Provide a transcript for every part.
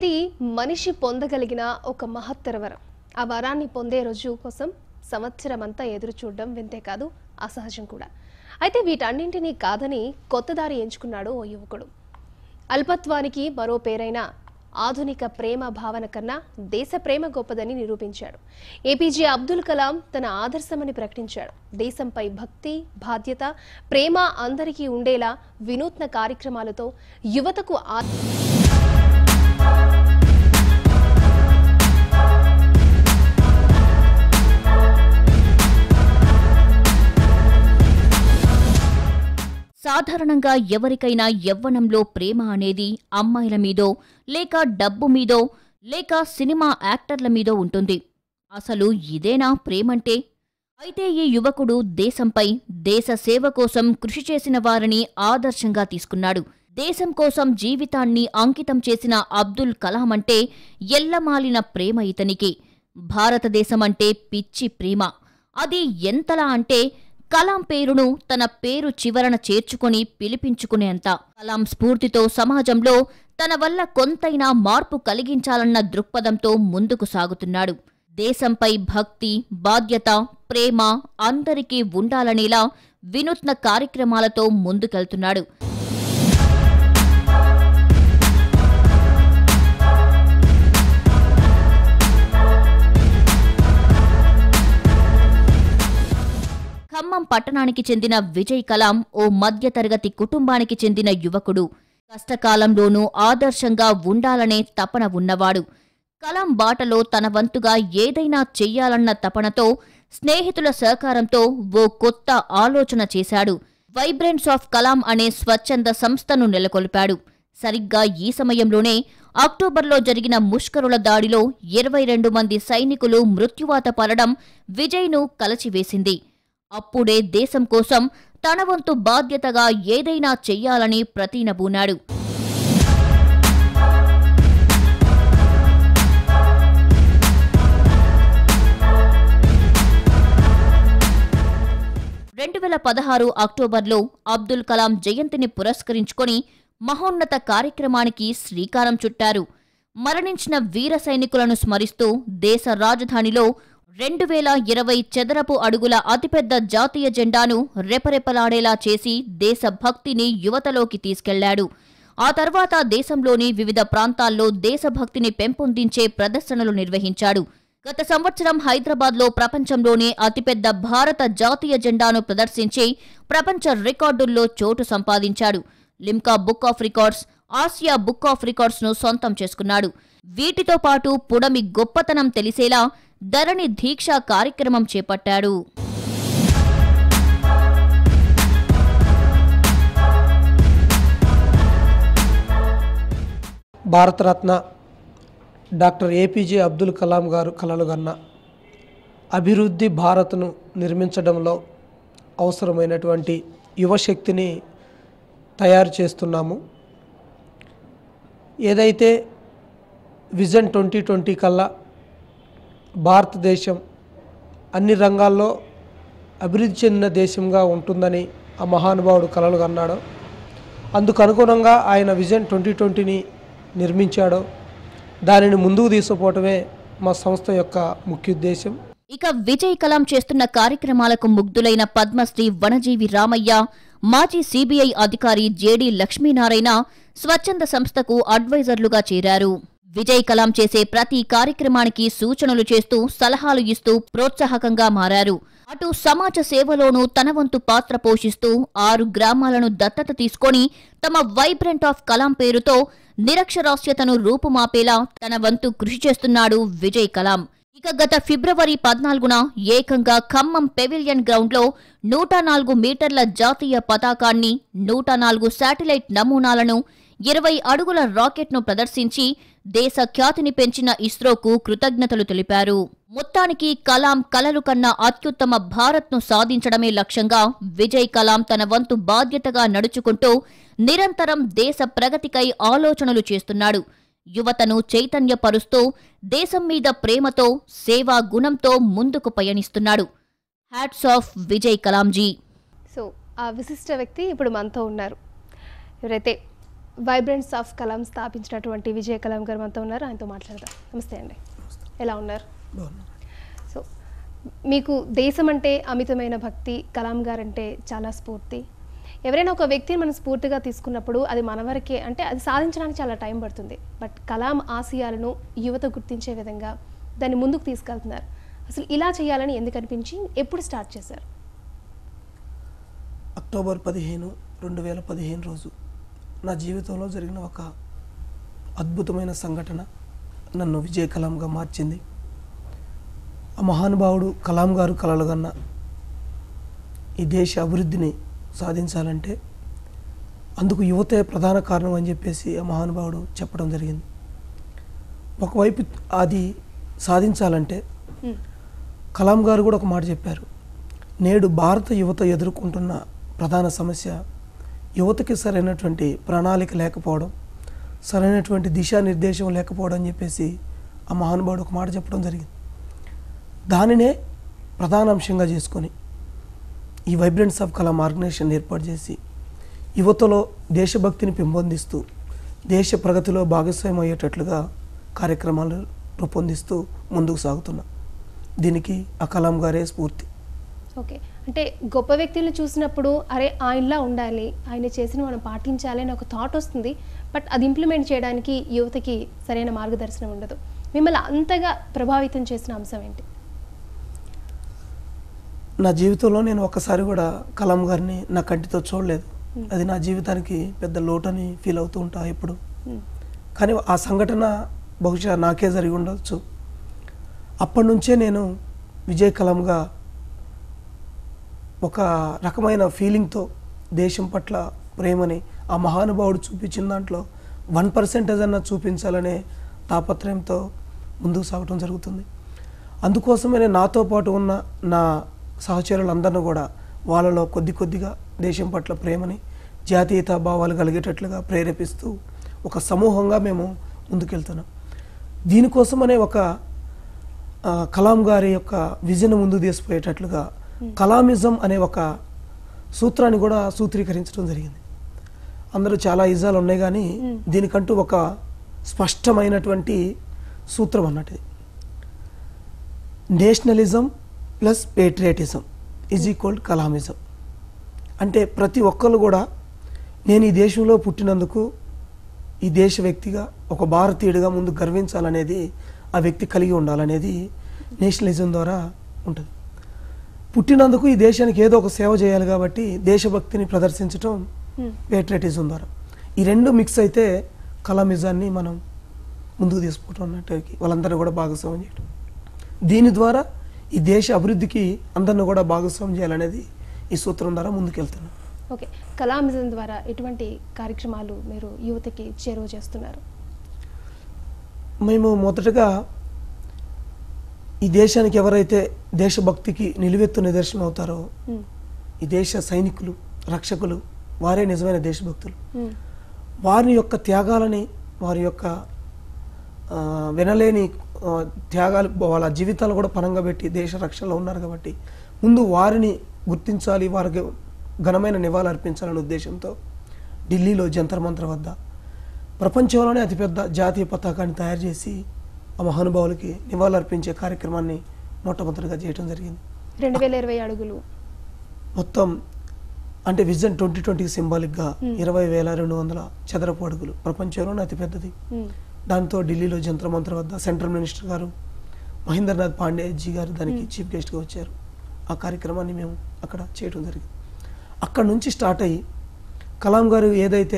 శక్తి మనిషి పొందగలిగిన ఒక మహత్తర వరం ఆ వరాన్ని పొందే రోజు కోసం సంవత్సరం అంతా ఎదురు చూడడం వింతే కాదు అసహజం కూడా అయితే వీటన్నింటినీ కాదని కొత్త దారి ఎంచుకున్నాడు ఓ యువకుడు అల్పత్వానికి మరో పేరైన ఆధునిక ప్రేమ భావన కన్నా దేశ ప్రేమ గొప్పదని నిరూపించాడు ఏపీజే అబ్దుల్ కలాం తన ఆదర్శమని ప్రకటించాడు దేశంపై భక్తి బాధ్యత ప్రేమ అందరికీ ఉండేలా వినూత్న కార్యక్రమాలతో యువతకు ఆ సాధారణంగా ఎవరికైనా యవ్వనంలో ప్రేమ అనేది అమ్మాయిల మీదో లేక డబ్బు మీదో లేక సినిమా యాక్టర్ల మీదో ఉంటుంది అసలు ఇదేనా ప్రేమంటే అయితే ఈ యువకుడు దేశంపై దేశ సేవ కోసం కృషి చేసిన వారిని ఆదర్శంగా తీసుకున్నాడు దేశం కోసం జీవితాన్ని అంకితం చేసిన అబ్దుల్ కలాం అంటే ఎల్లమాలిన ప్రేమ ఇతనికి భారతదేశమంటే పిచ్చి ప్రేమ అది ఎంతలా అంటే కలాం పేరును తన పేరు చివరన చేర్చుకొని పిలిపించుకునేంత కలాం స్ఫూర్తితో సమాజంలో తన వల్ల కొంతైనా మార్పు కలిగించాలన్న దృక్పథంతో ముందుకు సాగుతున్నాడు దేశంపై భక్తి బాధ్యత ప్రేమ అందరికీ ఉండాలనేలా వినూత్న కార్యక్రమాలతో ముందుకెళ్తున్నాడు ఖమ్మం పట్టణానికి చెందిన విజయ్ కలాం ఓ మధ్యతరగతి కుటుంబానికి చెందిన యువకుడు కష్టకాలంలోనూ ఆదర్శంగా ఉండాలనే తపన ఉన్నవాడు కలాం బాటలో తన వంతుగా ఏదైనా చెయ్యాలన్న తపనతో స్నేహితుల సహకారంతో ఓ కొత్త ఆలోచన చేశాడు వైబ్రెంట్స్ ఆఫ్ కలాం అనే స్వచ్ఛంద సంస్థను నెలకొల్పాడు సరిగ్గా ఈ సమయంలోనే అక్టోబర్లో జరిగిన ముష్కరుల దాడిలో ఇరవై రెండు మంది సైనికులు మృత్యువాత పడడం విజయ్ను కలచివేసింది అప్పుడే దేశం కోసం తన వంతు బాధ్యతగా ఏదైనా చెయ్యాలని ప్రతినబూనాడు రెండు వేల పదహారు అక్టోబర్లో అబ్దుల్ కలాం జయంతిని పురస్కరించుకొని మహోన్నత కార్యక్రమానికి శ్రీకారం చుట్టారు మరణించిన వీర సైనికులను స్మరిస్తూ దేశ రాజధానిలో రెండు వేల ఇరవై చదరపు అడుగుల అతిపెద్ద జాతీయ జెండాను రెపరెపలాడేలా చేసి దేశభక్తిని యువతలోకి తీసుకెళ్లాడు ఆ తర్వాత దేశంలోని వివిధ ప్రాంతాల్లో దేశభక్తిని పెంపొందించే ప్రదర్శనలు నిర్వహించాడు గత సంవత్సరం హైదరాబాద్లో ప్రపంచంలోనే అతిపెద్ద భారత జాతీయ జెండాను ప్రదర్శించి ప్రపంచ రికార్డుల్లో చోటు సంపాదించాడు Limca book of records Asia book of records ను సొంతం చేసుకున్నాడు వీటితో పాటు పుడమి గొప్పతనం తెలిసేలా ధరణి దీక్ష కార్యక్రమం చేపట్టాడు భారతరత్న డాక్టర్ ఏపీజే అబ్దుల్ కలాం గారు కలలుగన్న అభివృద్ధి భారత్ను నిర్మించడంలో అవసరమైనటువంటి యువశక్తిని తయారు చేస్తున్నాము ఏదైతే విజన్ ట్వంటీ ట్వంటీ కల్లా భారతదేశం అన్ని రంగాల్లో అభివృద్ధి చెందిన దేశంగా ఉంటుందని ఆ మహానుభావుడు కలలు కన్నాడు అందుకు అనుగుణంగా ఆయన విజన్ ట్వంటీ ట్వంటీని నిర్మించాడో దానిని ముందుకు తీసుకుపోవటమే మా సంస్థ యొక్క ముఖ్య ఉద్దేశం ఇక విజయ్ కలాం చేస్తున్న కార్యక్రమాలకు ముగ్ధులైన పద్మశ్రీ వనజీవి రామయ్య మాజీ సిబిఐ అధికారి జేడి లక్ష్మీనారాయణ స్వచ్ఛంద సంస్థకు అడ్వైజర్లుగా చేరారు విజయ్ కలాం చేసే ప్రతి కార్యక్రమానికి సూచనలు చేస్తూ సలహాలు ఇస్తూ ప్రోత్సాహకంగా మారారు అటు సమాజ సేవలోనూ తన వంతు పాత్ర పోషిస్తూ ఆరు గ్రామాలను దత్తత తీసుకొని తమ వైబ్రెంట్ ఆఫ్ కలాం పేరుతో నిరక్షరాస్యతను రూపుమాపేలా తన వంతు కృషి చేస్తున్నాడు విజయ్ కలాం ఇక గత ఫిబ్రవరి పద్నాలుగున ఏకంగా ఖమ్మం పెవిలియన్ గ్రౌండ్లో నూట నాలుగు మీటర్ల జాతీయ పతాకాన్ని నూట నాలుగు శాటిలైట్ నమూనాలను ఇరవై అడుగుల రాకెట్ను ప్రదర్శించి దేశ ఖ్యాతిని పెంచిన ఇస్రోకు కృతజ్ఞతలు తెలిపారు మొత్తానికి కలాం కలలు కన్న అత్యుత్తమ భారత్ను సాధించడమే లక్ష్యంగా విజయ్ కలాం తన వంతు బాధ్యతగా నడుచుకుంటూ నిరంతరం దేశ ప్రగతికై ఆలోచనలు చేస్తున్నాడు యువతను చైతన్యపరుస్తూ దేశం మీద ప్రేమతో సేవా గుణంతో ముందుకు పయనిస్తున్నాడు hats off Vijay Kalamji so ఆ విశిష్ట వ్యక్తి ఇప్పుడు మనతో ఉన్నారు ఎవరైతే వైబ్రెంట్స్ ఆఫ్ కలాం స్థాపించినటువంటి విజయ కలాం గారు మనతో ఉన్నారు ఆయనతో మాట్లాడదాం నమస్తే అండి ఎలా ఉన్నారు బాగున్నాను. సో మీకు దేశం అంటే అమితమైన భక్తి కలాం గారంటే చాలా స్ఫూర్తి ఎవరైనా ఒక వ్యక్తిని మనం స్ఫూర్తిగా తీసుకున్నప్పుడు అది మన వరకే అంటే అది సాధించడానికి చాలా టైం పడుతుంది బట్ కలాం ఆశయాలను యువత గుర్తించే విధంగా దాన్ని ముందుకు తీసుకెళ్తున్నారు అసలు ఇలా చేయాలని ఎందుకు అనిపించి ఎప్పుడు స్టార్ట్ చేశారు అక్టోబర్ పదిహేను రెండు వేల పదిహేను రోజు నా జీవితంలో జరిగిన ఒక అద్భుతమైన సంఘటన నన్ను విజయ్ కలాంగా మార్చింది ఆ మహానుభావుడు కలాం గారు కలలుగన్న ఈ దేశ అభివృద్ధిని సాధించాలంటే అందుకు యువతే ప్రధాన కారణం అని చెప్పేసి ఆ మహానుభావుడు చెప్పడం జరిగింది ఒకవైపు అది సాధించాలంటే మ్మ్. కలాం గారు కూడా ఒక మాట చెప్పారు నేడు భారత యువత ఎదుర్కొంటున్న ప్రధాన సమస్య యువతకి సరైనటువంటి ప్రణాళిక లేకపోవడం సరైనటువంటి దిశానిర్దేశం లేకపోవడం అని చెప్పేసి ఆ మహానుభావుడు ఒక మాట చెప్పడం జరిగింది దానినే ప్రధాన అంశంగా చేసుకొని ఈ వైబ్రెంట్స్ ఆఫ్ కలాం ఆర్గనైజేషన్ ఏర్పాటు చేసి యువతలో దేశభక్తిని పెంపొందిస్తూ దేశ ప్రగతిలో భాగస్వామ్యం అయ్యేటట్లుగా కార్యక్రమాలు రూపొందిస్తూ ముందుకు సాగుతున్నాం దీనికి ఆ కలాం గారే స్ఫూర్తి ఓకే అంటే గొప్ప వ్యక్తులను చూసినప్పుడు అరే ఆయనలా ఉండాలి ఆయన చేసిన మనం పాటించాలి అని ఒక థాట్ వస్తుంది బట్ అది ఇంప్లిమెంట్ చేయడానికి యువతకి సరైన మార్గదర్శనం ఉండదు మిమ్మల్ని అంతగా ప్రభావితం చేసిన అంశం ఏంటి నా జీవితంలో నేను ఒక్కసారి కూడా కలాం గారిని నా కంటితో చూడలేదు అది నా జీవితానికి పెద్ద లోటని ఫీల్ అవుతూ ఉంటా ఎప్పుడు మ్మ్. కానీ ఆ సంఘటన బహుశా నాకే జరిగి ఉండొచ్చు అప్పటి నుంచే నేను విజయ్ కలాంగా ఒక రకమైన ఫీలింగ్తో దేశం పట్ల ప్రేమని ఆ మహానుభావుడు చూపించిన దాంట్లో వన్ పర్సెంటేజ్ అన్న చూపించాలనే తాపత్రయంతో ముందుకు సాగటం జరుగుతుంది అందుకోసమే నేను నాతో పాటు ఉన్న నా సహచరులందరినీ కూడా వాళ్ళలో కొద్ది కొద్దిగా దేశం పట్ల ప్రేమని జాతీయతా భావాలు కలిగేటట్లుగా ప్రేరేపిస్తూ ఒక సమూహంగా మేము ముందుకెళ్తున్నాం దీనికోసమనే ఒక ఆ, కలాం గారి యొక్క విజన్ ముందు తీసుకుపోయేటట్లుగా కలామిజం అనే ఒక సూత్రాన్ని కూడా సూత్రీకరించడం జరిగింది అందరూ చాలా ఇజాలు ఉన్నాయి కానీ దీనికంటూ ఒక స్పష్టమైనటువంటి సూత్రం అన్నట్టు ఇది. Nationalism plus patriotism is equal Kalamism అంటే ప్రతి ఒక్కరు కూడా నేను ఈ దేశంలో పుట్టినందుకు ఈ దేశ వ్యక్తిగా ఒక భారతీయుడిగా ముందు గర్వించాలనేది ఆ వ్యక్తి కలిగి ఉండాలనేది నేషనలిజం ద్వారా ఉంటుంది పుట్టినందుకు ఈ దేశానికి ఏదో ఒక సేవ చేయాలి కాబట్టి దేశభక్తిని ప్రదర్శించడం మ్మ్. పేట్రియటిజం ద్వారా ఈ రెండు మిక్స్ అయితే కలామిజాన్ని మనం ముందుకు తీసుకుంటాం అన్నట్టు వాళ్ళందరినీ కూడా భాగస్వామ్యం చేయడం దీని ద్వారా ఈ దేశ అభివృద్ధికి అందరిని కూడా భాగస్వామ్యం చేయాలనేది ఈ సూత్రం ద్వారా ముందుకెళ్తున్నాం ఓకే కళామిజం ద్వారా ఎటువంటి కార్యక్రమాలు మీరు యువతకి చేరువ చేస్తున్నారు మేము మొదటగా ఈ దేశానికి ఎవరైతే దేశభక్తికి నిలువెత్తు నిదర్శనం అవుతారో మ్మ్. ఈ దేశ సైనికులు రక్షకులు వారే నిజమైన దేశభక్తులు మ్మ్. వారి యొక్క త్యాగాలని వారి యొక్క ఆ, వినలేని ఆ, త్యాగాలు వాళ్ళ జీవితాలు కూడా పనంగా పెట్టి దేశ రక్షణలో ఉన్నారు కాబట్టి ముందు వారిని గుర్తించాలి వారికి ఘనమైన నివాళులు అర్పించాలనే ఉద్దేశంతో ఢిల్లీలో జంతర్ మంతర్ వద్ద ప్రపంచంలోనే అతిపెద్ద జాతీయ పతాకాన్ని తయారు చేసి ఆ మహానుభావులకి నివాళులు అర్పించే కార్యక్రమాన్ని మొట్టమొదటిగా చేయడం జరిగింది రెండు వేల ఇరవై అడుగులు మొత్తం అంటే విజన్ ట్వంటీ ట్వంటీకి సింబాలిక్గా Hmm. ఇరవై వేల రెండు వందల చదరపు అడుగులు ప్రపంచంలోనే అతిపెద్దది మ్మ్. దాంతో ఢిల్లీలో జంత్ర మంత్ర వద్ద సెంట్రల్ మినిస్టర్ గారు మహేంద్రనాథ్ పాండేజీ గారు దానికి చీఫ్ గెస్ట్గా వచ్చారు ఆ కార్యక్రమాన్ని మేము అక్కడ చేయడం జరిగింది అక్కడ నుంచి స్టార్ట్ అయ్యి కలాం గారు ఏదైతే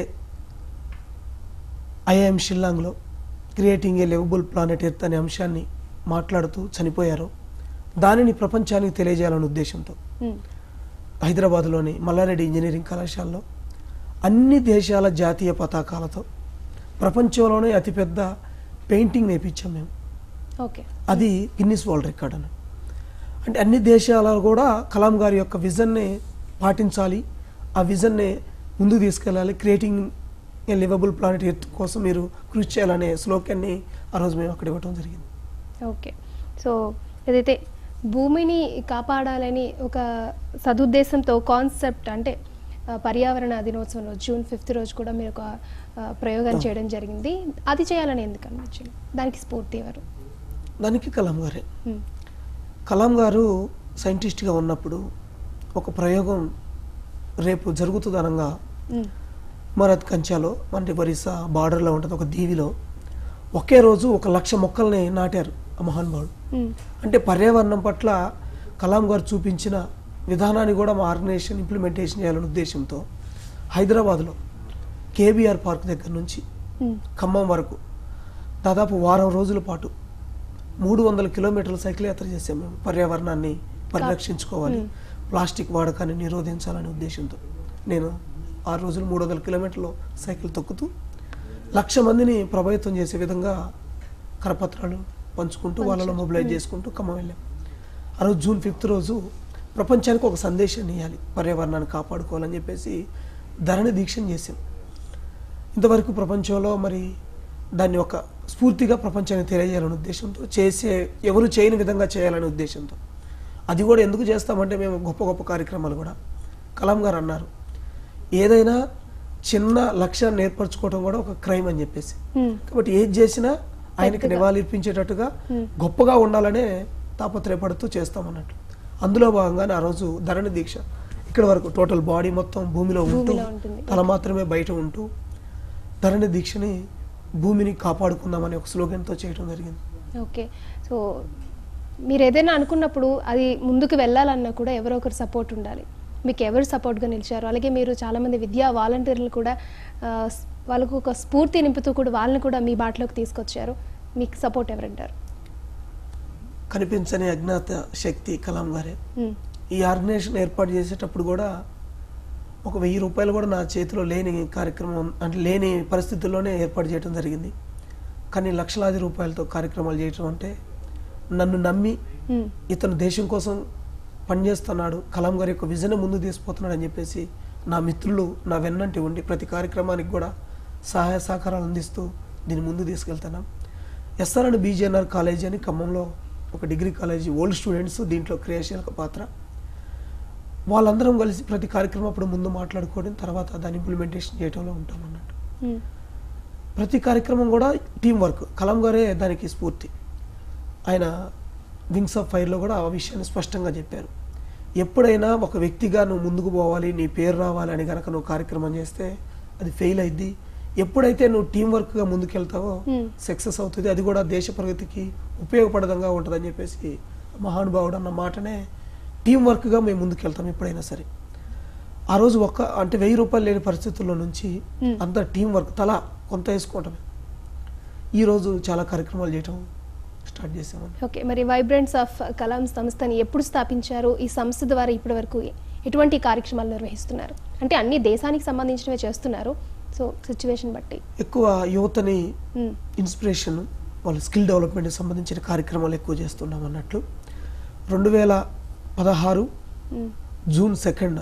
ఐఐఎం షిల్లాంగ్లో creating a livable planet earth అనే అంశాన్ని మాట్లాడుతూ చనిపోయారో దానిని ప్రపంచానికి తెలియజేయాలనే ఉద్దేశంతో మ్మ్. హైదరాబాద్లోని మల్లారెడ్డి ఇంజనీరింగ్ కళాశాలలో అన్ని దేశాల జాతీయ పతాకాలతో ప్రపంచంలోనే అతిపెద్ద పెయింటింగ్ నేర్పించాం మేము ఓకే అది గిన్నిస్ వరల్డ్ రికార్డ్ అని అంటే అన్ని దేశాలలో కూడా కలాం గారి యొక్క విజన్ని పాటించాలి ఆ విజన్ని ముందుకు తీసుకెళ్ళాలి creating a livable planet earth కోసం మీరు కృషి చేయాలనే శ్లోకాన్ని ఆ రోజు మేము అక్కడ ఇవ్వడం జరిగింది ఓకే సో ఏదైతే భూమిని కాపాడాలని ఒక సదుద్దేశంతో కాన్సెప్ట్ అంటే ఆ, పర్యావరణ దినోత్సవం రోజు జూన్ ఫిఫ్త్ రోజు కూడా మీరు ఒక ఆ, ప్రయోగం చేయడం జరిగింది అది చేయాలని ఎందుకు అనిపించింది దానికి స్ఫూర్తి ఎవరు దానికి కలాం గారే ఉమ్, కలాం గారు సైంటిస్ట్గా ఉన్నప్పుడు ఒక ప్రయోగం రేపు జరుగుతుందనంగా ఉమ్, మరత్ కంచాలో అంటే ఒరిస్సా బార్డర్లో ఉంటుంది ఒక దీవిలో ఒకే రోజు ఒక లక్ష మొక్కల్ని నాటారు ఆ మహానుభావుడు ఉమ్, అంటే పర్యావరణం పట్ల కలాం గారు చూపించిన విధానాన్ని కూడా మా ఆర్గనైజేషన్ ఇంప్లిమెంటేషన్ చేయాలనే ఉద్దేశంతో హైదరాబాద్లో కేబీఆర్ పార్క్ దగ్గర నుంచి ఉమ్, ఖమ్మం వరకు దాదాపు వారం రోజుల పాటు మూడు వందల కిలోమీటర్ల సైకిల్ యాత్ర చేసాం మేము పర్యావరణాన్ని పరిరక్షించుకోవాలి ప్లాస్టిక్ వాడకాన్ని నిరోధించాలనే ఉద్దేశంతో నేను ఆరు రోజులు మూడు వందల కిలోమీటర్లు సైకిల్ తొక్కుతూ లక్ష మందిని ప్రభావితం చేసే విధంగా కరపత్రాలు పంచుకుంటూ వాళ్ళలో మొబిలైజ్ చేసుకుంటూ ఖమ్మం వెళ్ళాం ఆ రోజు జూన్ ఫిఫ్త్ రోజు ప్రపంచానికి ఒక సందేశాన్ని ఇవ్వాలి పర్యావరణాన్ని కాపాడుకోవాలని చెప్పేసి ధరణి దీక్షను చేసాం ఇంతవరకు ప్రపంచంలో మరి దాన్ని ఒక స్ఫూర్తిగా ప్రపంచానికి తెలియజేయాలనే ఉద్దేశంతో చేసే ఎవరు చేయని విధంగా చేయాలనే ఉద్దేశంతో అది కూడా ఎందుకు చేస్తామంటే మేము గొప్ప గొప్ప కార్యక్రమాలు కూడా కలాం గారు అన్నారు ఏదైనా చిన్న లక్ష్యాన్ని ఏర్పరచుకోవడం కూడా ఒక క్రైమ్ అని చెప్పేసి ఉమ్, కాబట్టి ఏది చేసినా ఆయనకి నివాళులర్పించేటట్టుగా గొప్పగా ఉండాలనే తాపత్రయపడుతూ చేస్తామన్నట్టు అందులో భాగంగానే ఆ రోజు ధరణి దీక్ష ఇక్కడ వరకు టోటల్ బాడీ మొత్తం భూమిలో ఉంటూ భూమిలో ఉంటుంది. తల మాత్రమే బయట ఉంటూ ధరణి దీక్షని భూమిని కాపాడుకుందామని ఒక స్లోగన్తో చేయడం జరిగింది ఓకే సో మీరు ఏదైనా అనుకున్నప్పుడు అది ముందుకు వెళ్ళాలన్నా కూడా ఎవరో ఒకరు సపోర్ట్ ఉండాలి మీకు ఎవరు సపోర్ట్గా నిలిచారు అలాగే మీరు చాలామంది విద్యా వాలంటీర్లు కూడా ఆ, స్- వాళ్ళకు ఒక స్ఫూర్తి నింపుతూ కూడా వాళ్ళని కూడా మీ బాటలోకి తీసుకొచ్చారు మీకు సపోర్ట్ ఎవరంటారు కనిపించని అజ్ఞాత శక్తి కలాం గారే ఉమ్, ఈ ఆర్గనైజేషన్ ఏర్పాటు చేసేటప్పుడు కూడా ఒక వెయ్యి రూపాయలు కూడా నా చేతిలో లేని కార్యక్రమం అంటే లేని పరిస్థితుల్లోనే ఏర్పాటు చేయడం జరిగింది కానీ లక్షలాది రూపాయలతో కార్యక్రమాలు చేయటం అంటే నన్ను నమ్మి ఉమ్, ఇతను దేశం కోసం పనిచేస్తున్నాడు కలాం గారి యొక్క విజన్ ముందు తీసుకుపోతున్నాడు అని చెప్పేసి నా మిత్రులు నా వెన్నంటి ఉండి ప్రతి కార్యక్రమానికి కూడా సహాయ సహకారాలు అందిస్తూ దీన్ని ముందు తీసుకెళ్తున్నాం ఎస్ఆర్ అండ్ బీజేఎన్ఆర్ కాలేజీ అని ఖమ్మంలో ఒక డిగ్రీ కాలేజీ ఓల్డ్ స్టూడెంట్స్ దీంట్లో క్రియాశీలక పాత్ర వాళ్ళందరం కలిసి ప్రతి కార్యక్రమం అప్పుడు ముందు మాట్లాడుకోవడం తర్వాత దాన్ని ఇంప్లిమెంటేషన్ చేయడంలో ఉంటాం అన్నట్టు ఉమ్, ప్రతి కార్యక్రమం కూడా టీం వర్క్ కలాం గారే దానికి స్ఫూర్తి ఆయన వింగ్స్ ఆఫ్ ఫైర్లో కూడా ఆ విషయాన్ని స్పష్టంగా చెప్పారు ఎప్పుడైనా ఒక వ్యక్తిగా నువ్వు ముందుకు పోవాలి నీ పేరు రావాలి అని కనుక నువ్వు కార్యక్రమం చేస్తే అది ఫెయిల్ అయింది ఎప్పుడైతే నువ్వు టీం వర్క్గా ముందుకెళ్తావో Hmm. సక్సెస్ అవుతుంది అది కూడా దేశ ప్రగతికి ఉపయోగపడదంగా ఉంటుందని చెప్పేసి మహానుభావుడు అన్న మాటనే టీం వర్క్గా మేము ముందుకెళ్తాం ఎప్పుడైనా సరే ఆ రోజు ఒక్క అంటే వెయ్యి రూపాయలు లేని పరిస్థితుల్లో నుంచి Hmm. అంత టీం వర్క్ తలా కొంత వేసుకోవటమే ఈరోజు చాలా కార్యక్రమాలు చేయటం స్టార్ట్ చేసామండి ఓకే మరి వైబ్రెంట్స్ ఆఫ్ కలాం సంస్థని ఎప్పుడు స్థాపించారు ఈ సంస్థ ద్వారా ఇప్పటి వరకు ఎటువంటి కార్యక్రమాలు నిర్వహిస్తున్నారు అంటే అన్ని దేశానికి సంబంధించినవే చేస్తున్నారు సో సిచ్యువేషన్ బట్టి ఎక్కువ యువతని ఉమ్, ఇన్స్పిరేషన్ వాళ్ళ స్కిల్ డెవలప్మెంట్కి సంబంధించిన కార్యక్రమాలు ఎక్కువ చేస్తున్నాం అన్నట్లు రెండు వేల పదహారు ఉమ్, జూన్ సెకండ్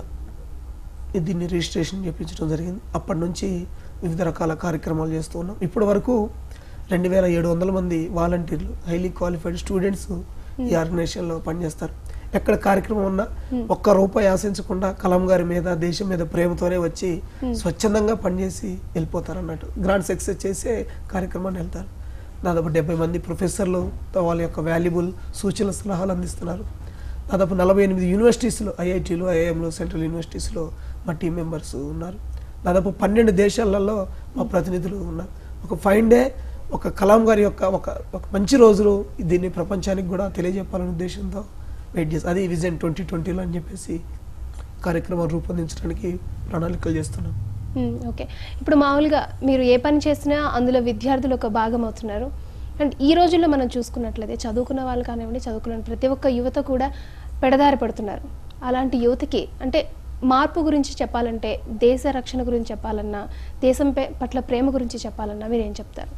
దీన్ని రిజిస్ట్రేషన్ చేయించడం జరిగింది అప్పటి నుంచి వివిధ రకాల కార్యక్రమాలు చేస్తూ ఉన్నాం ఇప్పటి వరకు రెండు వేల ఏడు వందల మంది వాలంటీర్లు హైలీ క్వాలిఫైడ్ స్టూడెంట్స్ ఈ ఆర్గనైజేషన్లో పనిచేస్తారు ఎక్కడ కార్యక్రమం ఉన్నా ఒక్క రూపాయి ఆశించకుండా కలాం గారి మీద దేశం మీద ప్రేమతోనే వచ్చి స్వచ్ఛందంగా పనిచేసి వెళ్ళిపోతారు అన్నట్టు గ్రాండ్ సక్సెస్ చేసే కార్యక్రమాన్ని వెళ్తారు దాదాపు డెబ్బై మంది ప్రొఫెసర్లు వాళ్ళ యొక్క వాల్యుబుల్ సూచన సలహాలు అందిస్తున్నారు దాదాపు నలభై ఎనిమిది యూనివర్సిటీస్లో ఐఐటీలు ఐఐఎంలు సెంట్రల్ యూనివర్సిటీస్లో మా టీం మెంబర్స్ ఉన్నారు దాదాపు పన్నెండు దేశాలలో మా ప్రతినిధులు ఉన్నారు ఒక ఫైన్ డే ఒక కలాం గారి యొక్క ఒక ఒక మంచి రోజులు దీన్ని ప్రపంచానికి కూడా తెలియజెప్పాలనే ఉద్దేశంతో వెయిట్ చేస్తాం అది విజన్ ట్వంటీ ట్వంటీలో అని చెప్పేసి కార్యక్రమం రూపొందించడానికి ప్రణాళికలు చేస్తున్నాం ఉమ్, ఓకే ఇప్పుడు మామూలుగా మీరు ఏ పని చేసినా అందులో విద్యార్థులు ఒక భాగం అవుతున్నారు అండ్ ఈ రోజుల్లో మనం చూసుకున్నట్లయితే చదువుకున్న వాళ్ళు కానివ్వండి చదువుకున్న ప్రతి ఒక్క యువత కూడా పెడదారి పడుతున్నారు అలాంటి యువతకి అంటే మార్పు గురించి చెప్పాలంటే దేశ రక్షణ గురించి చెప్పాలన్నా దేశం పే- పట్ల ప్రేమ గురించి చెప్పాలన్నా మీరు ఏం చెప్తారు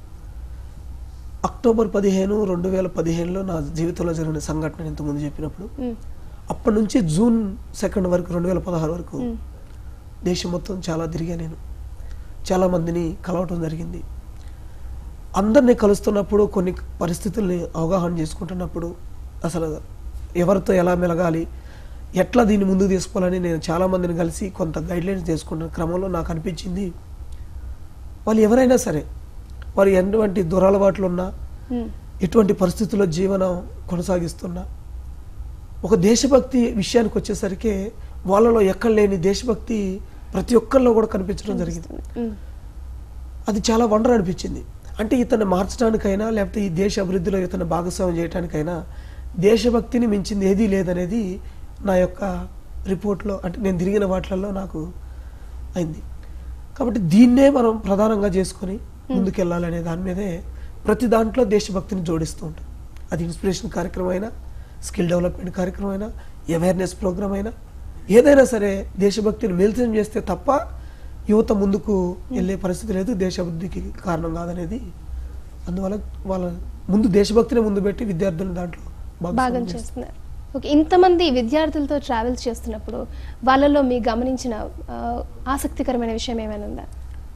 అక్టోబర్ పదిహేను రెండు వేల పదిహేనులో నా జీవితంలో జరిగిన సంఘటన ఇంతకుముందు చెప్పినప్పుడు ఉమ్, అప్పటి నుంచి జూన్ సెకండ్ వరకు రెండు వేల పదహారు వరకు ఉమ్, దేశం మొత్తం చాలా తిరిగా నేను చాలామందిని కలవటం జరిగింది అందరినీ కలుస్తున్నప్పుడు కొన్ని పరిస్థితుల్ని అవగాహన చేసుకుంటున్నప్పుడు అసలు ఎవరితో ఎలా మెలగాలి ఎట్లా దీన్ని ముందుకు తీసుకోవాలని నేను చాలామందిని కలిసి కొంత గైడ్లైన్స్ చేసుకుంటున్న క్రమంలో నాకు అనిపించింది వాళ్ళు ఎవరైనా సరే వారు ఎటువంటి దురలవాట్లు ఉన్నా ఉమ్, ఎటువంటి పరిస్థితుల్లో జీవనం కొనసాగిస్తున్నా ఒక దేశభక్తి విషయానికి వచ్చేసరికి వాళ్ళలో ఎక్కడ లేని దేశభక్తి ప్రతి ఒక్కరిలో కూడా కనిపించడం జరిగింది ఉమ్, అది చాలా వండర్ అనిపించింది అంటే ఇతన్ని మార్చడానికైనా లేకపోతే ఈ దేశ అభివృద్ధిలో ఇతను భాగస్వామ్యం చేయడానికైనా దేశభక్తిని మించింది ఏదీ లేదనేది నా యొక్క రిపోర్ట్లో అంటే నేను తిరిగిన వాటిలలో నాకు అయింది కాబట్టి దీన్నే మనం ప్రధానంగా చేసుకొని ముందుకెళ్ళాలనే దాని మీదే ప్రతి దాంట్లో దేశభక్తిని జోడిస్తూ ఉంటాం అది ఇన్స్పిరేషన్ కార్యక్రమం అయినా స్కిల్ డెవలప్మెంట్ కార్యక్రమం అయినా అవేర్నెస్ ప్రోగ్రామ్ అయినా ఏదైనా సరే దేశభక్తిని మేల్చం చేస్తే తప్ప యువత ముందుకు వెళ్ళే పరిస్థితి లేదు దేశాభివృద్ధికి కారణం కాదనేది అందువల్ల వాళ్ళ ముందు దేశభక్తిని ముందు పెట్టి విద్యార్థులను దాంట్లో భాగం భాగస్వామ్యం చేస్తారు. చేస్తున్నారు ఓకే ఇంతమంది విద్యార్థులతో ట్రావెల్స్ చేస్తున్నప్పుడు వాళ్ళలో మీ గమనించిన ఆ, ఆసక్తికరమైన విషయం ఏమైనా ఉందా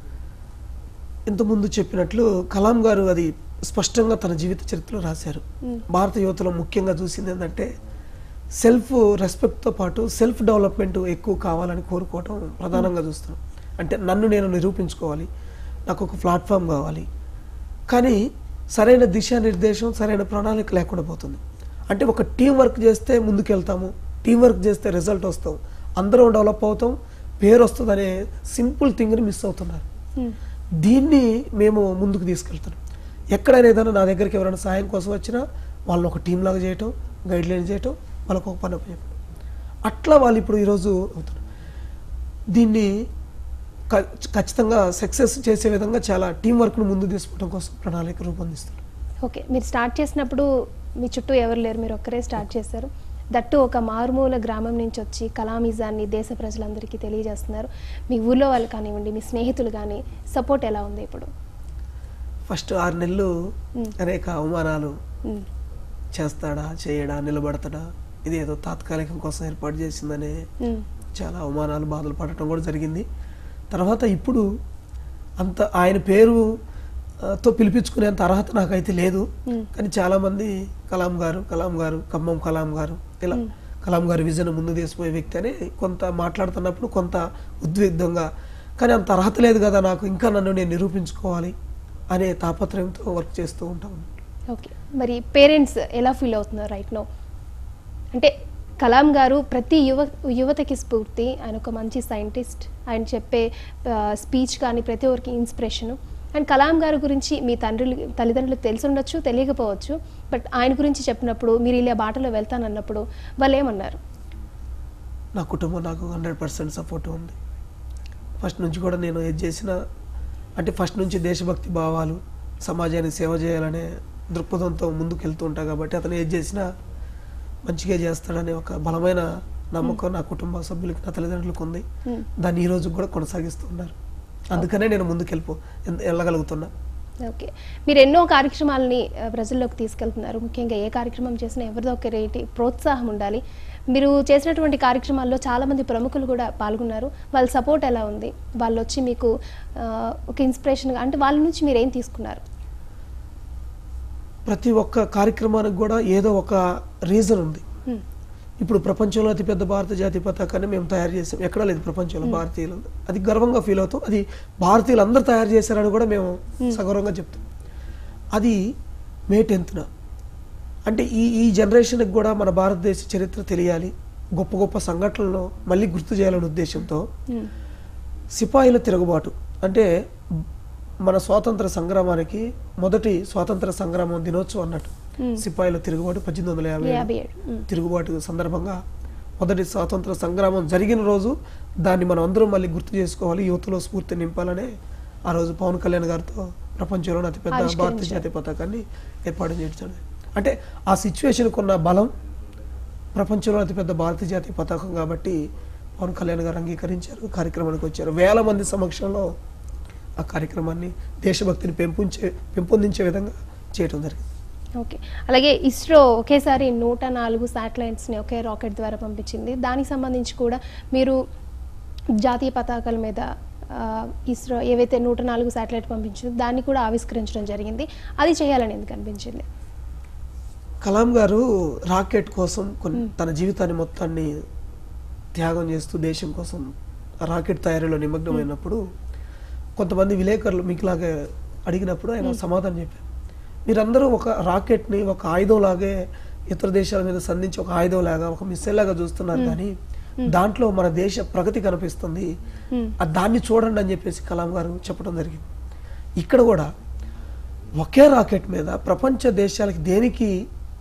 ఇంతకుముందు చెప్పినట్లు కలాం గారు అది స్పష్టంగా తన జీవిత చరిత్రలో రాశారు మ్మ్. భారత యువతలో ముఖ్యంగా చూసింది ఏంటంటే సెల్ఫ్ రెస్పెక్ట్తో పాటు సెల్ఫ్ డెవలప్మెంట్ ఎక్కువ కావాలని కోరుకోవటం ప్రధానంగా చూస్తున్నాం అంటే నన్ను నేను నిరూపించుకోవాలి నాకు ఒక ప్లాట్ఫామ్ కావాలి కానీ సరైన దిశానిర్దేశం సరైన ప్రణాళిక లేకుండా పోతుంది అంటే ఒక టీం వర్క్ చేస్తే ముందుకెళ్తాము టీం వర్క్ చేస్తే రిజల్ట్ వస్తాం అందరం డెవలప్ అవుతాం పేరు వస్తుంది అనే సింపుల్ థింగ్ని మిస్ అవుతున్నారు ఉమ్, దీన్ని మేము ముందుకు తీసుకెళ్తున్నాం ఎక్కడైనా ఏదైనా నా దగ్గరికి ఎవరైనా సాయం కోసం వచ్చినా వాళ్ళని ఒక టీం లాగా చేయటం గైడ్ లైన్ చేయటం వాళ్ళకు ఒక పని చెప్పడం అట్లా వాళ్ళు ఇప్పుడు ఈరోజు అవుతున్నారు దీన్ని క- ఖచ్చితంగా సక్సెస్ చేసే విధంగా చాలా టీం వర్క్ను ముందు తీసుకోవడం కోసం ప్రణాళిక రూపొందిస్తారు ఓకే మీరు స్టార్ట్ చేసినప్పుడు మీ చుట్టూ ఎవరు లేరు మీరు ఒక్కరే స్టార్ట్ చేశారు దట్టు ఒక మారుమూల గ్రామం నుంచి వచ్చి కలామిజాన్ని దేశ ప్రజలందరికీ తెలియజేస్తున్నారు మీ ఊర్లో వాళ్ళు కానివ్వండి మీ స్నేహితులు కానీ సపోర్ట్ ఎలా ఉంది ఇప్పుడు ఫస్ట్ ఆరు నెలలు మ్మ్. అనేక అవమానాలు ఉమ్, చేస్తాడా చేయడా నిలబడతాడా ఇది ఏదో తాత్కాలికం కోసం ఏర్పాటు చేసిందనే ఉమ్, చాలా అవమానాలు బాధలు పడటం కూడా జరిగింది తర్వాత ఇప్పుడు అంత ఆయన పేరు ఆ, తో పిలిపించుకునేంత అర్హత నాకైతే లేదు మ్మ్. కానీ చాలామంది కలాం గారు కలాం గారు ఖమ్మం కలాం గారు ఇలా మ్మ్. కలాం గారి విజన్ ముందు తీసిపోయే వ్యక్తి అని కొంత మాట్లాడుతున్నప్పుడు కొంత ఉద్విగ్ధంగా కానీ అంత అర్హత లేదు కదా నాకు ఇంకా నన్ను నేను నిరూపించుకోవాలి అనే తాపత్రయంతో వర్క్ చేస్తూ ఉంటాం ఓకే మరి పేరెంట్స్ ఎలా ఫీల్ అవుతున్నారు రైట్ నో అంటే కలాం గారు ప్రతి యువ యువతకి స్ఫూర్తి ఆయన ఒక మంచి సైంటిస్ట్ ఆయన చెప్పే స్పీచ్ కానీ ప్రతి ఒక్కరికి ఇన్స్పిరేషను అండ్ కలాం గారి గురించి మీ తండ్రులు తల్లిదండ్రులకు తెలిసి ఉండొచ్చు తెలియకపోవచ్చు బట్ ఆయన గురించి చెప్పినప్పుడు మీరు ఇలా బాటలో వెళ్తానన్నప్పుడు వాళ్ళు ఏమన్నారు నా కుటుంబం నాకు హండ్రెడ్ పర్సెంట్ సపోర్ట్ ఉంది ఫస్ట్ నుంచి కూడా నేను ఏది చేసినా అంటే ఫస్ట్ నుంచి దేశభక్తి భావాలు సమాజానికి సేవ చేయాలనే దృక్పథంతో ముందుకు వెళ్తూ ఉంటా కాబట్టి అతను ఏది చేసినా మంచిగా చేస్తాడనే ఒక బలమైన నమ్మకం నా కుటుంబ సభ్యులకి నా తల్లిదండ్రులకు ఉంది Hmm. దాన్ని ఈ రోజు కూడా కొనసాగిస్తూ ఉన్నారు అందుకనే నేను ముందుకు వెళ్ళిపో వెళ్ళగలుగుతున్నా ఓకే మీరు ఎన్నో కార్యక్రమాలని ఆ, ప్రజల్లోకి తీసుకెళ్తున్నారు ముఖ్యంగా ఏ కార్యక్రమం చేసినా ఎవరిదో ఒక రేటి ప్రోత్సాహం ఉండాలి మీరు చేసినటువంటి కార్యక్రమాల్లో చాలామంది ప్రముఖులు కూడా పాల్గొన్నారు వాళ్ళ సపోర్ట్ ఎలా ఉంది వాళ్ళు వచ్చి మీకు ఆ, ఒక ఇన్స్పిరేషన్గా అంటే వాళ్ళ నుంచి మీరు ఏం తీసుకున్నారు ప్రతి ఒక్క కార్యక్రమానికి కూడా ఏదో ఒక రీజన్ ఉంది హ్మ్. ఇప్పుడు ప్రపంచంలో అతిపెద్ద భారత జాతీయ పతాకాన్ని మేము తయారు చేసాం ఎక్కడా లేదు ప్రపంచంలో భారతీయులు అది గర్వంగా ఫీల్ అవుతాం అది భారతీయులు అందరూ తయారు చేశారని కూడా మేము సగౌరవంగా చెప్తాం అది మే టెన్త్న అంటే ఈ ఈ జనరేషన్కి కూడా మన భారతదేశ చరిత్ర తెలియాలి గొప్ప గొప్ప సంఘటనలను మళ్ళీ గుర్తు చేయాలనే ఉద్దేశంతో హ్మ్. సిపాయిల తిరుగుబాటు అంటే మన స్వాతంత్ర సంగ్రామానికి మొదటి స్వాతంత్ర సంగ్రామం దినోత్సవం అన్నట్టు Hmm. సిపాయిల తిరుగుబాటు పద్దెనిమిది వందల యాభై యాభై ఏడు హ్మ్. తిరుగుబాటు సందర్భంగా మొదటి స్వాతంత్ర సంగ్రామం జరిగిన రోజు దాన్ని మనం అందరం మళ్ళీ గుర్తు చేసుకోవాలి యువతలో స్ఫూర్తి నింపాలనే ఆ రోజు పవన్ కళ్యాణ్ గారితో ప్రపంచంలోని అతిపెద్ద భారతీయ ఆవిష్కరించారు. జాతీయ పతాకాన్ని ఏర్పాటు చేయించాడు అంటే ఆ సిచ్యువేషన్కి ఉన్న బలం ప్రపంచంలో అతిపెద్ద భారతీయ జాతీయ పతాకం కాబట్టి పవన్ కళ్యాణ్ గారు అంగీకరించారు కార్యక్రమానికి వచ్చారు వేల మంది సమక్షంలో ఆ కార్యక్రమాన్ని దేశభక్తిని పెంపుంచే పెంపొందించే విధంగా చేయటం జరిగింది ఓకే అలాగే ఇస్రో ఒకేసారి నూట నాలుగు శాటిలైట్స్ని ఒకే రాకెట్ ద్వారా పంపించింది దానికి సంబంధించి కూడా మీరు జాతీయ పతాకాల మీద ఆ, ఇస్రో ఏవైతే నూట నాలుగు శాటిలైట్ పంపించిందో దాన్ని కూడా ఆవిష్కరించడం జరిగింది అది చేయాలని ఎందుకు అనిపించింది కలాం గారు రాకెట్ కోసం కొన్ని తన జీవితాన్ని మొత్తాన్ని త్యాగం చేస్తూ దేశం కోసం రాకెట్ తయారీలో నిమగ్నమైనప్పుడు కొంతమంది విలేకరులు మీకులాగే అడిగినప్పుడు ఆయన సమాధానం చెప్పారు మీరందరూ ఒక రాకెట్ని ఒక ఆయుధం లాగే ఇతర దేశాల మీద సంధించి ఒక ఆయుధం లాగా ఒక మిస్సైల్ లాగా చూస్తున్నారు కానీ దాంట్లో మన దేశ ప్రగతి కనిపిస్తుంది ఆ దాన్ని చూడండి అని చెప్పేసి కలాం గారు చెప్పడం జరిగింది ఇక్కడ కూడా ఒకే రాకెట్ మీద ప్రపంచ దేశాలకి దేనికి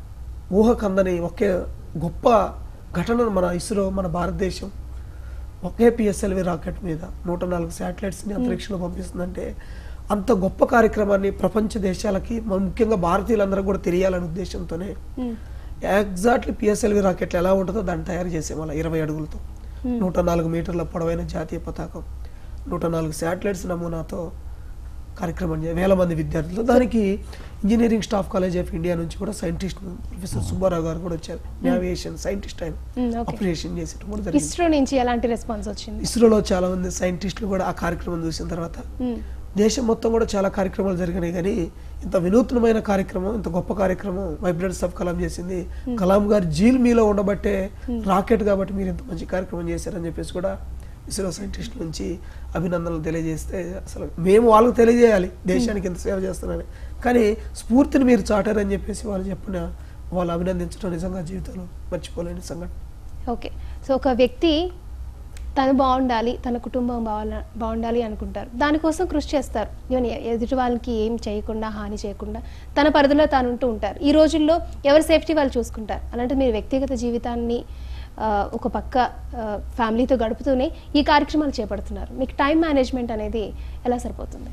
ఊహకందని ఒకే గొప్ప ఘటనను మన ఇస్రో మన భారతదేశం ఒకే పిఎస్ఎల్వి రాకెట్ మీద నూట నాలుగు శాటిలైట్స్ని అంతరిక్షంలో పంపిస్తుందంటే అంత గొప్ప కార్యక్రమాన్ని ప్రపంచ దేశాలకి మన ముఖ్యంగా భారతీయులందరూ కూడా తెలియాలనే ఉద్దేశంతోనే ఎగ్జాక్ట్లీ పిఎస్ఎల్వి రాకెట్లు ఎలా ఉంటుందో దాన్ని తయారు చేసాం అలా ఇరవై అడుగులతో నూట నాలుగు మీటర్ల పొడవైన జాతీయ పతాకం నూట నాలుగు శాటిలైట్స్ నమూనాతో కార్యక్రమం చే- వేల మంది విద్యార్థులు దానికి engineering staff college of India నుంచి కూడా సైంటిస్ట్ ప్రొఫెసర్ సుబ్బారావు గారు కూడా వచ్చారు నేవియేషన్ సైంటిస్ట్ ఆయన Hmm, okay. ఆపరేషన్ చేసేటప్పుడు కూడా జరిగింది ఇస్రో నుంచి ఎలాంటి రెస్పాన్స్ వచ్చింది ఇస్రోలో చాలా మంది సైంటిస్టులు కూడా ఆ కార్యక్రమం చూసిన తర్వాత మ్మ్. దేశం మొత్తం కూడా చాలా కార్యక్రమాలు జరిగినాయి కానీ ఇంత వినూత్నమైన కార్యక్రమం ఇంత గొప్ప కార్యక్రమం వైబ్రెంట్స్ ఆఫ్ కలాం చేసింది కలాం గారు జీల్ మీలో ఉండబట్టే రాకెట్ కాబట్టి మీరు ఇంత మంచి కార్యక్రమం చేశారని చెప్పేసి కూడా ఇస్రో సైంటిస్ట్ నుంచి అభినందనలు తెలియజేస్తే అసలు మేము వాళ్ళకి తెలియజేయాలి దేశానికి ఎంత సేవ చేస్తున్నారని కానీ స్ఫూర్తిని మీరు చాటారని చెప్పేసి వాళ్ళు చెప్పిన వాళ్ళు అభినందించడం నిజంగా జీవితంలో మర్చిపోలేని సంఘటన ఓకే సో ఒక వ్యక్తి తను బాగుండాలి తన కుటుంబం బాగా బాగుండాలి అనుకుంటారు దానికోసం కృషి చేస్తారు ఈవెన్ ఎదుటి వాళ్ళకి ఏం చేయకుండా హాని చేయకుండా తన పరిధిలో తాను ఉంటూ ఉంటారు ఈ రోజుల్లో ఎవరి సేఫ్టీ వాళ్ళు చూసుకుంటారు అలాంటి మీరు వ్యక్తిగత జీవితాన్ని ఆ, ఒక పక్క ఆ, ఫ్యామిలీతో గడుపుతూనే ఈ కార్యక్రమాలు చేపడుతున్నారు మీకు టైం మేనేజ్మెంట్ అనేది ఎలా సరిపోతుంది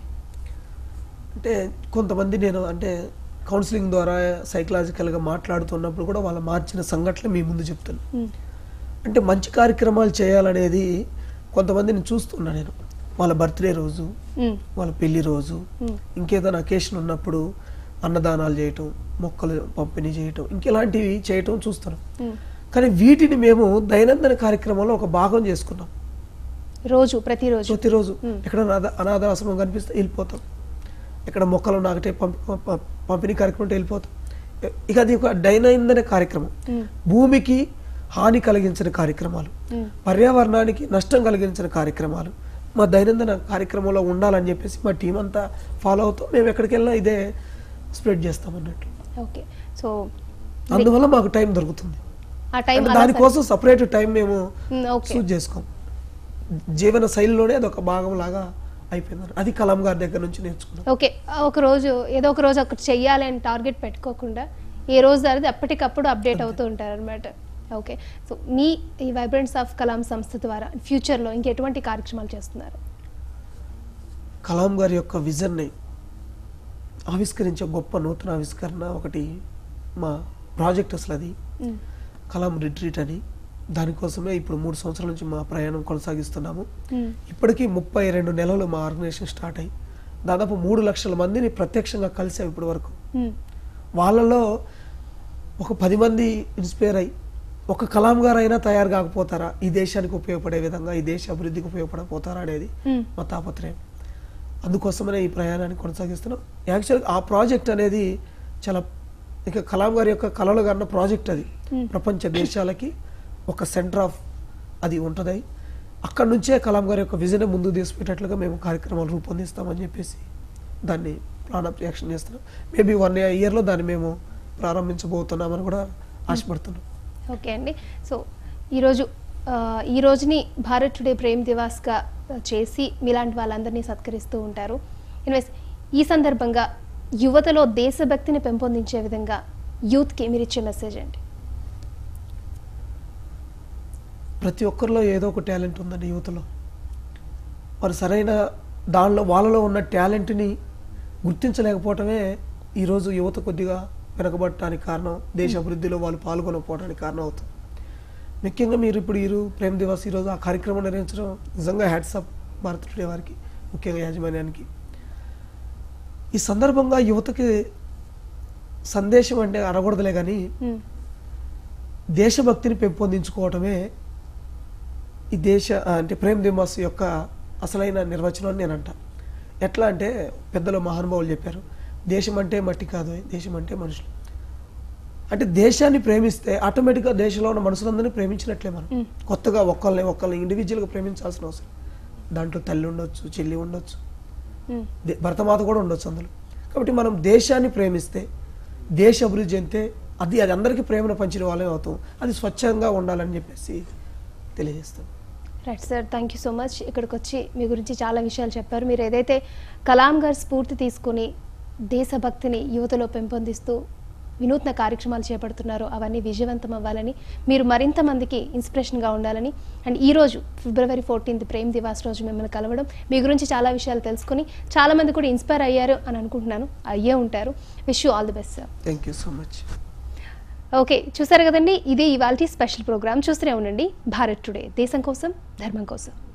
అంటే కొంతమంది నేను అంటే కౌన్సిలింగ్ ద్వారా సైకలాజికల్గా మాట్లాడుతున్నప్పుడు కూడా వాళ్ళు మార్చిన సంఘటనలు మీ ముందు చెప్తాను మ్మ్. అంటే మంచి కార్యక్రమాలు చేయాలనేది కొంతమందిని చూస్తున్నా నేను వాళ్ళ బర్త్డే రోజు మ్మ్. వాళ్ళ పెళ్లి రోజు మ్మ్. ఇంకేదైనా అకేషన్ ఉన్నప్పుడు అన్నదానాలు చేయటం మొక్కలు పంపిణీ చేయటం ఇంకెలాంటివి చేయటం చూస్తున్నాం మ్మ్. కానీ వీటిని మేము దైనందిన కార్యక్రమంలో ఒక భాగం చేసుకున్నాం రోజు ప్రతిరోజు ప్రతిరోజు మ్మ్. ఎక్కడ అనాథ- అనాథాశ్రమం కనిపిస్తే వెళ్ళిపోతాం ఇక్కడ మొక్కలు నాకటే పంపి ప- పంపిణీ కార్యక్రమం ఉంటే వెళ్ళిపోతాం ఇక అది ఒక దైనందిన కార్యక్రమం మ్మ్. భూమికి హాని కలిగించిన కార్యక్రమాలు మ్మ్. పర్యావరణానికి నష్టం కలిగించిన కార్యక్రమాలు మా దైనందిన కార్యక్రమంలో ఉండాలని చెప్పేసి మా టీం అంతా ఫాలో అవుతూ మేము ఎక్కడికి వెళ్ళినా ఇదే స్ప్రెడ్ చేస్తాం అన్నట్లు ఓకే సో అందువల్ల మాకు టైం దొరుకుతుంది ఆ టైం అంటే అలా దానికోసం సపరేట్ టైం మేము మ్మ్, ఓకే సూట్ చేసుకోం జీవన శైలిలోనే అది ఒక భాగం లాగా అయిపోయింది అది కలాం గారి దగ్గర నుంచి నేర్చుకున్నాం ఓకే ఒక రోజు ఏదో ఒక రోజు ఒకటి చెయ్యాలి అని టార్గెట్ పెట్టుకోకుండా ఏ రోజు దారిది అప్పటికప్పుడు అప్డేట్ అవుతూ ఉంటారు అనమాట ఓకే సో మీ ఈ వైబ్రెంట్స్ ఆఫ్ కలాం సంస్థ ద్వారా ఫ్యూచర్లో ఇంకెటువంటి కార్యక్రమాలు చేస్తున్నారు కలాం గారి యొక్క విజన్ని ఆవిష్కరించే గొప్ప నూతన ఆవిష్కరణ ఒకటి మా ప్రాజెక్ట్ అసలు అది మ్మ్. కలాం రిట్రీట్ అని దానికోసమే ఇప్పుడు మూడు సంవత్సరాల నుంచి మా ప్రయాణం కొనసాగిస్తున్నాము మ్మ్. ఇప్పటికీ ముప్పై రెండు నెలలు మా ఆర్గనైజేషన్ స్టార్ట్ అయ్యి దాదాపు మూడు లక్షల మందిని ప్రత్యక్షంగా కలిసాం ఇప్పటి వరకు మ్మ్. వాళ్ళలో ఒక పది మంది ఇన్స్పైర్ అయ్యి ఒక కలాం గారు అయినా తయారు కాకపోతారా ఈ దేశానికి ఉపయోగపడే విధంగా ఈ దేశ అభివృద్ధికి ఉపయోగపడపోతారా అనేది మ్మ్. మా తాపత్రయం అందుకోసమనే ఈ ప్రయాణాన్ని కొనసాగిస్తున్నాం యాక్చువల్గా ఆ ప్రాజెక్ట్ అనేది చాలా ఇక కలాం గారి యొక్క కలలు కన్న ప్రాజెక్ట్ అది మ్మ్. ప్రపంచ దేశాలకి ఒక సెంటర్ ఆఫ్ అది ఉంటుంది అక్కడ నుంచే కలాం గారి యొక్క విజన్ ముందుకు తీసుకుపోయేటట్లుగా మేము కార్యక్రమాలు రూపొందిస్తామని చెప్పేసి దాన్ని ప్లాన్ ఆఫ్ యాక్షన్ చేస్తున్నాం మేబీ వన్ ఇయర్లో దాన్ని మేము ప్రారంభించబోతున్నామని కూడా ఆశపడుతున్నాం ఓకే అండి సో ఈరోజు ఆ, ఈ రోజుని భారత్ టుడే ప్రేమ్ దివాస్గా చేసి మీలాంటి వాళ్ళందరినీ సత్కరిస్తూ ఉంటారు ఎనివేస్ ఈ సందర్భంగా యువతలో దేశభక్తిని పెంపొందించే విధంగా యూత్కి మీరు ఇచ్చే మెసేజ్ ఏంటి ప్రతి ఒక్కరిలో ఏదో ఒక టాలెంట్ ఉందండి యువతలో వారు సరైన దానిలో వాళ్ళలో ఉన్న టాలెంట్ని గుర్తించలేకపోవటమే ఈరోజు యువత కొద్దిగా వెనకబడటానికి కారణం దేశ అభివృద్ధిలో వాళ్ళు పాల్గొనకపోవడానికి కారణం అవుతుంది ముఖ్యంగా మీరు ఇప్పుడు ఈరు ప్రేమ్ దివాస్ ఈరోజు ఆ కార్యక్రమం నిర్వహించడం నిజంగా హ్యాట్సప్ భారత్ టుడే వారికి ముఖ్యంగా యాజమాన్యానికి ఈ సందర్భంగా యువతకి సందేశం అంటే అనకూడదులే కానీ మ్మ్. దేశభక్తిని పెంపొందించుకోవటమే ఈ దేశ ఆ, అంటే ప్రేమ్ దిమాస్ యొక్క అసలైన నిర్వచనం అని నేను అంట ఎట్లా అంటే పెద్దలు మహానుభావులు చెప్పారు దేశం అంటే మట్టి కాదు దేశం అంటే మనుషులు అంటే దేశాన్ని ప్రేమిస్తే ఆటోమేటిక్గా దేశంలో ఉన్న మనుషులందరినీ ప్రేమించినట్లే మనం కొత్తగా ఒక్కళ్ళని ఒక్కళ్ళని ఇండివిజువల్గా ప్రేమించాల్సిన అవసరం దాంట్లో తల్లి ఉండొచ్చు చెల్లి ఉండొచ్చు మ్మ్. దే- భరతమాత కూడా ఉండొచ్చు అందులో కాబట్టి మనం దేశాన్ని ప్రేమిస్తే దేశ అభివృద్ధి చెందితే అది అది అందరికీ ప్రేమను పంచిన వాళ్ళే అవుతాం అది స్వచ్ఛంగా ఉండాలని చెప్పేసి తెలియజేస్తాం right sir thank you so much ఇక్కడికి వచ్చి మీ గురించి చాలా విషయాలు చెప్పారు మీరు ఏదైతే కలాం గారి స్ఫూర్తి తీసుకుని దేశభక్తిని యువతలో పెంపొందిస్తూ వినూత్న కార్యక్రమాలు చేపడుతున్నారో అవన్నీ విజయవంతం అవ్వాలని మీరు మరింత మందికి ఇన్స్పిరేషన్గా ఉండాలని అండ్ ఈ రోజు ఫిబ్రవరి ఫోర్టీన్త్ ప్రేమ్ దివాస్ రోజు మిమ్మల్ని కలవడం మీ గురించి చాలా విషయాలు తెలుసుకుని చాలా మంది కూడా ఇన్స్పైర్ అయ్యారు అని అనుకుంటున్నాను అయ్యే ఉంటారు wish you all the best sir thank you so much okay చూసారు కదండి ఇది ఇవాళ స్పెషల్ ప్రోగ్రామ్ చూస్తూనే ఉండండి భారత్ టుడే దేశం కోసం ధర్మం కోసం